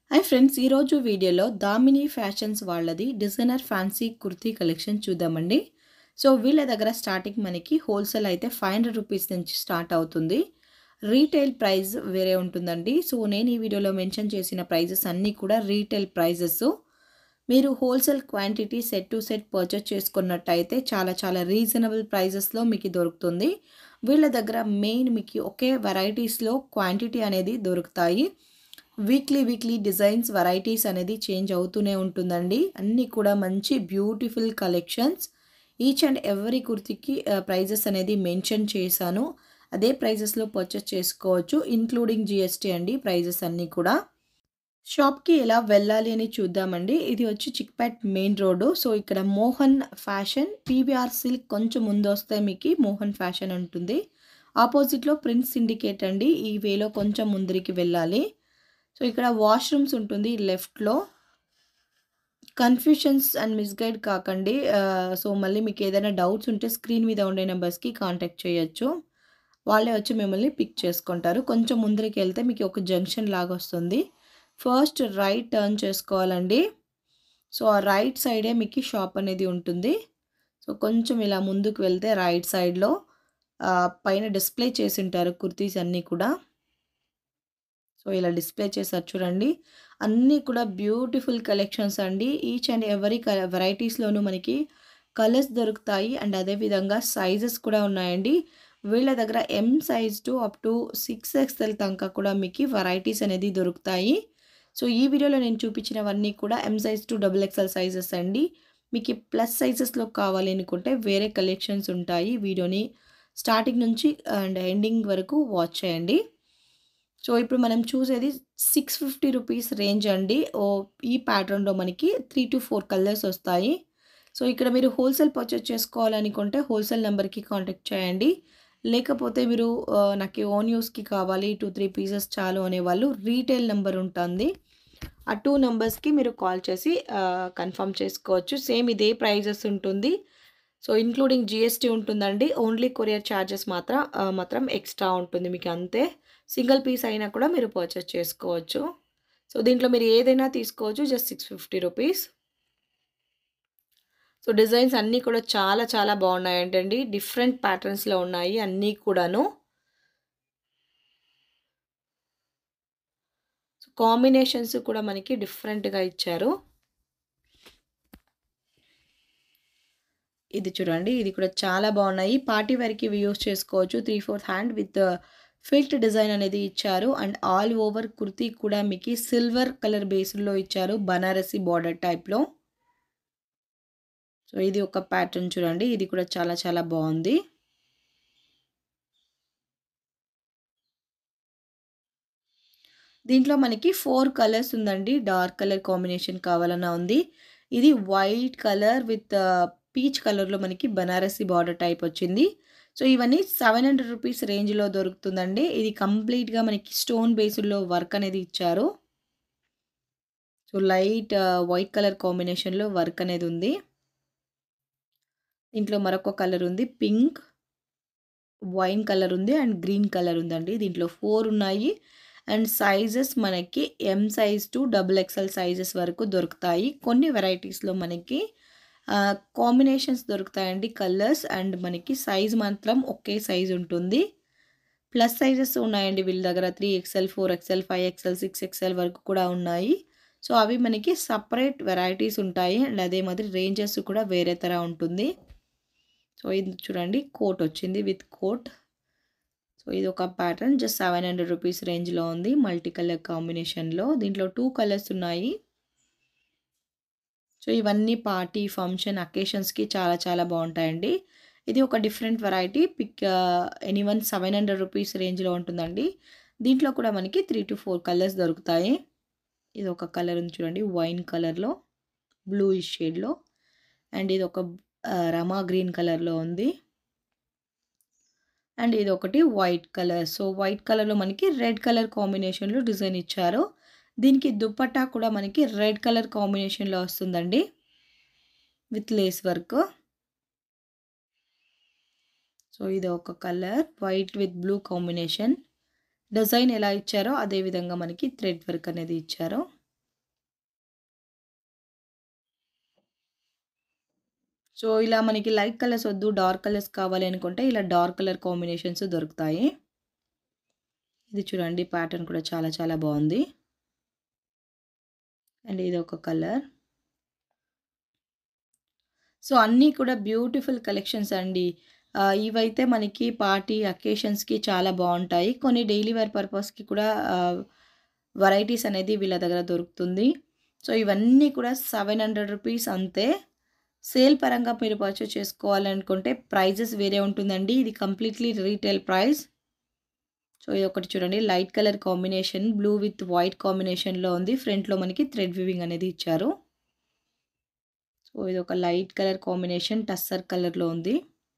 Hi friends ఈరోజు వీడియోలో Damini fashions వాళ్ళది డిజైనర్ ఫ్యాన్సీ కుర్తీ కలెక్షన్ చూద్దామండి సో వీళ్ళ దగ్గర స్టార్టింగ్ మనకి హోల్సేల్ అయితే ఫైవ్ హండ్రెడ్ రూపీస్ నుంచి స్టార్ట్ అవుతుంది రీటైల్ ప్రైస్ వేరే ఉంటుందండి సో నేను ఈ వీడియోలో మెన్షన్ చేసిన ప్రైజెస్ అన్నీ కూడా రీటైల్ ప్రైజెస్ మీరు wholesale quantity set to set purchase చేసుకున్నట్టయితే చాలా చాలా రీజనబుల్ ప్రైజెస్లో మీకు దొరుకుతుంది వీళ్ళ దగ్గర మెయిన్ మీకు ఒకే వెరైటీస్లో క్వాంటిటీ అనేది దొరుకుతాయి వీక్లీ వీక్లీ డిజైన్స్ వెరైటీస్ అనేది చేంజ్ అవుతూనే ఉంటుందండి అన్నీ కూడా మంచి beautiful collections each and every కుర్తికి ప్రైజెస్ అనేది మెన్షన్ చేశాను అదే ప్రైజెస్లో పర్చేస్ చేసుకోవచ్చు ఇంక్లూడింగ్ జిఎస్టీ అండి ప్రైజెస్ అన్నీ కూడా షాప్కి ఎలా వెళ్ళాలి అని చూద్దామండి ఇది వచ్చి చిక్పేట్ మెయిన్ రోడ్డు సో ఇక్కడ మోహన్ ఫ్యాషన్ పీవీఆర్ సిల్క్ కొంచెం ముందు వస్తే మీకు మోహన్ ఫ్యాషన్ ఉంటుంది ఆపోజిట్లో ప్రిన్స్ సిండికేట్ అండి ఈ వేలో కొంచెం ముందరికి వెళ్ళాలి సో ఇక్కడ వాష్రూమ్స్ ఉంటుంది లెఫ్ట్లో కన్ఫ్యూషన్స్ అండ్ మిస్గైడ్ కాకండి సో మళ్ళీ మీకు ఏదైనా డౌట్స్ ఉంటే స్క్రీన్ మీద ఉండే నెంబర్స్కి కాంటాక్ట్ చేయొచ్చు వాళ్ళే వచ్చి మిమ్మల్ని పిక్ చేసుకుంటారు కొంచెం ముందరికి వెళ్తే మీకు ఒక జంక్షన్ లాగా వస్తుంది ఫస్ట్ రైట్ టర్న్ చేసుకోవాలండి సో ఆ రైట్ సైడే మీకు షాప్ అనేది ఉంటుంది సో కొంచెం ఇలా ముందుకు వెళ్తే రైట్ సైడ్లో పైన డిస్ప్లే చేసి ఉంటారు కుర్తీస్ అన్నీ కూడా సో ఇలా డిస్ప్లే చేశారు చూడండి అన్నీ కూడా బ్యూటిఫుల్ కలెక్షన్స్ అండి ఈచ్ అండ్ ఎవరీ వెరైటీస్లోనూ మనకి కలర్స్ దొరుకుతాయి అండ్ అదేవిధంగా సైజెస్ కూడా ఉన్నాయండి వీళ్ళ దగ్గర M size to up to six XL దాకా కూడా మీకు వెరైటీస్ అనేది దొరుకుతాయి సో ఈ వీడియోలో నేను చూపించినవన్నీ కూడా M size to double XL sizes అండి మీకు ప్లస్ సైజెస్లో కావాలి అనుకుంటే వేరే కలెక్షన్స్ ఉంటాయి వీడియోని స్టార్టింగ్ నుంచి అండ్ ఎండింగ్ వరకు వాచ్ చేయండి సో ఇప్పుడు మనం చూసేది సిక్స్ ఫిఫ్టీ రూపీస్ రేంజ్ అండి ఓ ఈ ప్యాటర్న్లో మనకి త్రీ టు ఫోర్ కలర్స్ వస్తాయి సో ఇక్కడ మీరు హోల్సేల్ పర్చేస్ చేసుకోవాలనుకుంటే హోల్సేల్ నెంబర్కి కాంటాక్ట్ చేయండి లేకపోతే మీరు నాకు ఓన్ యూస్కి కావాలి టూ త్రీ పీసెస్ చాలు అనేవాళ్ళు రీటైల్ నెంబర్ ఉంటుంది ఆ టూ నెంబర్స్కి మీరు కాల్ చేసి కన్ఫర్మ్ చేసుకోవచ్చు సేమ్ ఇదే ప్రైజెస్ ఉంటుంది సో ఇంక్లూడింగ్ జిఎస్టీ ఉంటుందండి ఓన్లీ కొరియర్ ఛార్జెస్ మాత్రం మాత్రం ఎక్స్ట్రా ఉంటుంది మీకు అంతే సింగిల్ పీస్ అయినా కూడా మీరు పర్చేస్ చేసుకోవచ్చు సో దీంట్లో మీరు ఏదైనా తీసుకోవచ్చు just six fifty rupees so designs అన్నీ కూడా చాలా చాలా బాగున్నాయి అంటండి డిఫరెంట్ ప్యాటర్న్స్లో ఉన్నాయి అన్నీ కూడాను సో కాంబినేషన్స్ కూడా మనకి డిఫరెంట్గా ఇచ్చారు ఇది చూడండి ఇది కూడా చాలా బాగున్నాయి పార్టీ వేర్కి యూస్ చేసుకోవచ్చు three fourth hand with felt design అనేది ఇచ్చారు అండ్ ఆల్ ఓవర్ కుర్తీ కూడా మీకు సిల్వర్ కలర్ బేస్లో ఇచ్చారు బనారసి బార్డర్ టైప్లో సో ఇది ఒక ప్యాటర్న్ చూడండి ఇది కూడా చాలా చాలా బాగుంది దీంట్లో మనకి ఫోర్ కలర్స్ ఉందండి డార్క్ కలర్ కాంబినేషన్ కావాలన్నా ఉంది ఇది వైట్ కలర్ విత్ పీచ్ కలర్లో మనకి బనారసి బార్డర్ టైప్ వచ్చింది సో ఇవన్నీ సెవెన్ హండ్రెడ్ రూపీస్ రేంజ్లో దొరుకుతుందండి ఇది కంప్లీట్గా మనకి స్టోన్ బేస్డ్లో వర్క్ అనేది ఇచ్చారు సో లైట్ వైట్ కలర్ కాంబినేషన్లో వర్క్ అనేది ఉంది దీంట్లో మరొక కలర్ ఉంది పింక్ వైన్ కలర్ ఉంది అండ్ గ్రీన్ కలర్ ఉందండి దీంట్లో ఫోర్ ఉన్నాయి అండ్ సైజెస్ మనకి M size to double XL sizes వరకు దొరుకుతాయి కొన్ని వెరైటీస్లో మనకి కాంబినేషన్స్ దొరుకుతాయండి కలర్స్ అండ్ మనకి సైజ్ మాత్రం ఒకే సైజ్ ఉంటుంది ప్లస్ సైజెస్ ఉన్నాయండి వీళ్ళ దగ్గర three XL four XL five XL six XL వరకు కూడా ఉన్నాయి సో అవి మనకి సపరేట్ వెరైటీస్ ఉంటాయి అండ్ అదే మాదిరి రేంజెస్ కూడా వేరే తర ఉంటుంది సో ఇది చూడండి కోట్ వచ్చింది విత్ కోట్ సో ఇది ఒక pattern just seven hundred rupees రేంజ్లో ఉంది మల్టీ కలర్ కాంబినేషన్లో దీంట్లో టూ కలర్స్ ఉన్నాయి సో ఇవన్నీ పార్టీ ఫంక్షన్ అకేషన్స్కి చాలా చాలా బాగుంటాయండి ఇది ఒక different variety pick any one seven hundred rupees రేంజ్లో ఉంటుందండి దీంట్లో కూడా మనకి త్రీ టు ఫోర్ కలర్స్ దొరుకుతాయి ఇది ఒక కలర్ ఉంది చూడండి వైన్ కలర్లో బ్లూ షేడ్లో అండ్ ఇది ఒక రమా గ్రీన్ కలర్లో ఉంది అండ్ ఇది ఒకటి వైట్ కలర్ సో వైట్ కలర్లో మనకి రెడ్ కలర్ కాంబినేషన్లో డిజైన్ ఇచ్చారు దీనికి దుప్పట్టా కూడా మనకి రెడ్ కలర్ కాంబినేషన్లో వస్తుందండి విత్ లేస్ వర్క్ సో ఇది ఒక colour white with blue combination design ఎలా ఇచ్చారో అదే విధంగా మనకి థ్రెడ్ వర్క్ అనేది ఇచ్చారు సో, ఇలా మనకి లైట్ కలర్స్ వద్దు, డార్క్ కలర్స్ కావాలి అనుకుంటే ఇలా డార్క్ కలర్ కాంబినేషన్స్ దొరుకుతాయి. ఇది చూడండి ప్యాటర్న్ కూడా చాలా చాలా బావుంది. అండ్ ఇదొక కలర్. సో, అన్నీ కూడా బ్యూటిఫుల్ కలెక్షన్స్ అండి. ఆహ్, ఇవైతే మనకి పార్టీ అకేషన్స్‌కి చాలా బావుంటాయి. కొన్ని డైలీ వేర్ పర్పస్‌కి కూడా ఆహ్, వెరైటీస్ అనేది వీళ్ళ దగ్గర దొరుకుతుంది. సో, ఇవన్నీ కూడా రూ. 700 అంతే. సేల్ పరంగా మీరు పర్చేస్ చేసుకోవాలనుకుంటే ప్రైజెస్ వేరే ఉంటుందండి. ఇది కంప్లీట్‌లీ రీటైల్ ప్రైస్. సో, ఇదొకటి చూడండి light colour combination blue with white కాంబినేషన్‌లో ఉంది. ఫ్రంట్‌లో మనకి థ్రెడ్ వీవింగ్ అనేది ఇచ్చారు. సో, ఇదొక లైట్ కలర్ కాంబినేషన్ టస్సర్ కలర్‌లో ఉంది.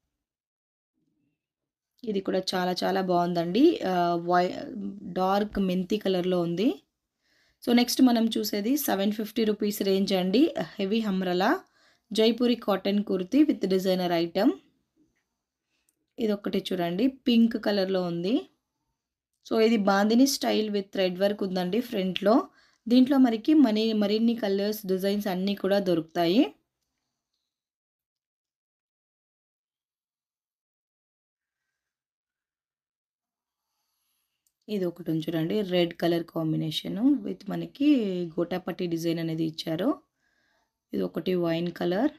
ఇది కూడా చాలా చాలా బావుందండి. ఆహ్, వై డార్క్ మెంతి కలర్‌లో ఉంది. సో, నెక్స్ట్ మనం చూసేది రూ. 750 రేంజ్ అండి. Heavy umbrella Jaipuri cotton kurti with designer item. ఇదొక్కటి చూడండి పింక్ కలర్‌లో ఉంది. సో, ఇది bandhani style with thread work ఉందండి ఫ్రంట్‌లో. దీంట్లో మనకి మని మరిన్ని కలర్స్, డిజైన్స్ అన్నీ కూడా దొరుకుతాయి. ఇదొకటుంది చూడండి. రెడ్ కలర్ కాంబినేషను విత్ మనకి గోటాపట్టి డిజైన్ అనేది ఇచ్చారు. ఇదొకటి వైన్ కలర్.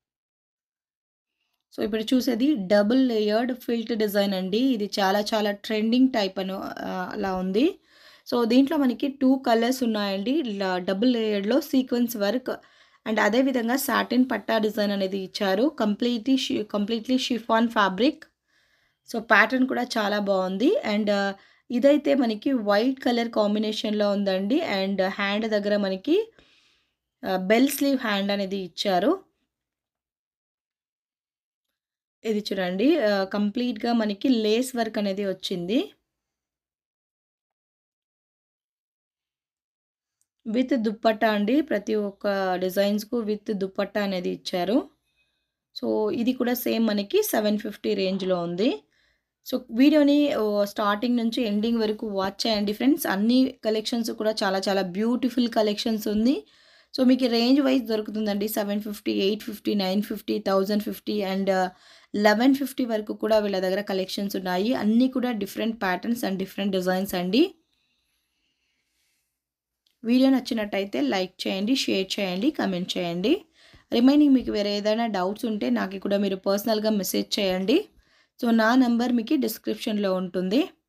సో, ఇప్పుడు చూసేది డబుల్ లేయర్డ్ ఫిల్ట్ డిజైన్ అండి. ఇది చాలా చాలా ట్రెండింగ్ టైప్ అను ఆహ్, అలా ఉంది. సో, దీంట్లో మనకి 2 కలర్స్ ఉన్నాయండి. ఇలా డబుల్ లేయర్డ్‌లో సీక్వెన్స్ వర్క్ అండ్ అదే విధంగా సాటిన్ పట్టా డిజైన్ అనేది ఇచ్చారు. కంప్లీట్‌లీ షి completely chiffon fabric. So, pattern కూడా చాలా బావుంది. అండ్ ఇదైతే మనకి వైట్ కలర్ కాంబినేషన్‌లో ఉందండి. అండ్ హ్యాండ్ దగ్గర మనకి ఆహ్, బెల్ స్లీవ్ హ్యాండ్ అనేది ఇచ్చారు. ఇది చూడండి ఆహ్, కంప్లీట్‌గా మనకి లేస్ వర్క్ అనేది వచ్చింది. విత్ దుప్పట్టా అండి. ప్రతి ఒక్క డిజైన్స్‌కు విత్ దుప్పట్టా అనేది ఇచ్చారు. సో, ఇది కూడా సేమ్ మనకి 750 రేంజ్‌లో ఉంది. సో, వీడియోని ఓహ్, స్టార్టింగ్ నుంచి ఎండింగ్ వరకు వాచ్ చేయండి ఫ్రెండ్స్. అన్ని కలెక్షన్స్ కూడా చాలా చాలా బ్యూటిఫుల్ కలెక్షన్స్ ఉంది. సో, మీకు రేంజ్ వైస్ దొరుకుతుందండి. 750, 850, 950, 1050 అండ్ 1150 వరకు కూడా వీళ్ళ దగ్గర కలెక్షన్స్ ఉన్నాయి. అన్నీ కూడా different patterns and different designs అండి. వీడియో నచ్చినట్టయితే లైక్ చేయండి, షేర్ చేయండి, కామెంట్ చేయండి. రిమైనింగ్ మీకు వేరే ఏదైనా డౌట్స్ ఉంటే నాకు కూడా మీరు పర్సనల్‌గా మెసేజ్ చేయండి. సో, నా నంబర్ మీకు డిస్క్రిప్షన్‌లో ఉంటుంది.